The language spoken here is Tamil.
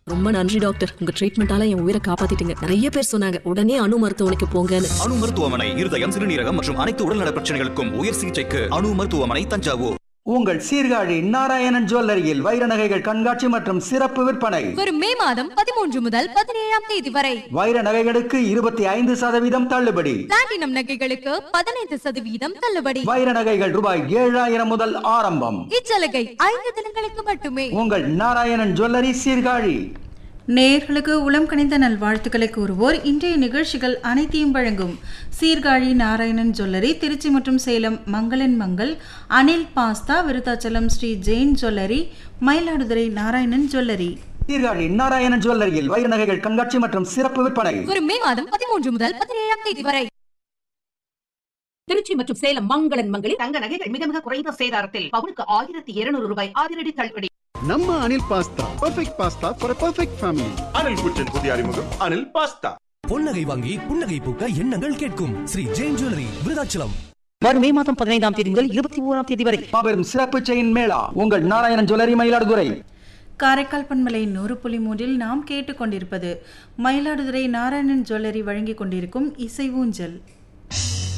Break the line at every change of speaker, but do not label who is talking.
ரொம்ப நன்றி டாக்டர் உங்க ட்ரீட்மெண்டால என் உயிரை காப்பாத்திட்டீங்க நிறைய பேர் சொன்னாங்க உடனே அணு மருத்துவமனைக்கு போங்கன்னு
அணு மருத்துவமனை இருதயம் சிறுநீரகம் மற்றும் அனைத்து உடல்நல பிரச்சனைகளுக்கும் உயர் சிகிச்சைக்கு அணு மருத்துவமனை தஞ்சாவூர்
உங்கள் சீர்காழி நாராயணன் ஜுவல்லரியில் வைர நகைகள் கண்காட்சி மற்றும் சிறப்பு விற்பனை
வரும் மே மாதம் பதிமூன்று முதல் பதினேழாம் தேதி வரை
வைர நகைகளுக்கு இருபத்தி ஐந்து சதவீதம் தள்ளுபடி
பிளாட்டினம் நகைகளுக்கு பதினைந்து சதவீதம் தள்ளுபடி
வைர நகைகள் ரூபாய் ஏழாயிரம் முதல் ஆரம்பம்
இச்சலுகை ஐந்து தினங்களுக்கு மட்டுமே
உங்கள் நாராயணன் ஜுவல்லரி சீர்காழி
நேயர்களுக்கு உளம் கணிந்த நல்வாழ்த்துக்களை கூறுவோர் இன்றைய நிகழ்ச்சிகள் அனைத்தையும் வழங்கும் சீர்காழி நாராயணன் ஜுவல்லரி திருச்சி மற்றும் சேலம் மங்களன் மங்கள் Anil pasta Virudhachalam Sri Jain jewellery Mayiladuthurai Narayanan jewellery
Sirkazhi Narayanan ஜுவல்லரியில் வைர நகைகள் கண்காட்சி மற்றும் சிறப்பு விற்பனை
வரும் மே மாதம் பதிமூன்று முதல் பதினேழாம் தேதி வரை
திருச்சி மற்றும் சேலம் மங்களன் மங்களில்
தங்க நகைகள் மிக மிக குறைந்த சேதாரத்தில் பவுனுக்கு ஆயிரத்தி இருநூறு ரூபாய் அதிரடி தள்ளுபடி
ನಮ್ಮ Anil pasta perfect pasta for perfect family
Anil குச்சின் புதிய அறிமுகம் அனில் பாஸ்தா
பொன்னகை வாங்கி புன்னகை பூக்க எண்ணங்கள் கேட்கும் ஸ்ரீ ஜெயின் ஜுவல்லரி விருதாச்சலம்
வரும் மே மாதம் பதினைந்தாம் தேதி முதல் இருபத்தி ஓராம் தேதி வரை
மாபெரும் சிறப்பு செயின் மேளா உங்கள் நாராயணன் ஜுவல்லரி மயிலாடுதுறை
காரைக்கால் பண்பலை நூறு புள்ளி மூன்றில் நாம் கேட்டுக்கொண்டிருப்பது மயிலாடுதுறை நாராயணன் ஜுவல்லரி வழங்கிக் கொண்டிருக்கும் இசை ஊஞ்சல்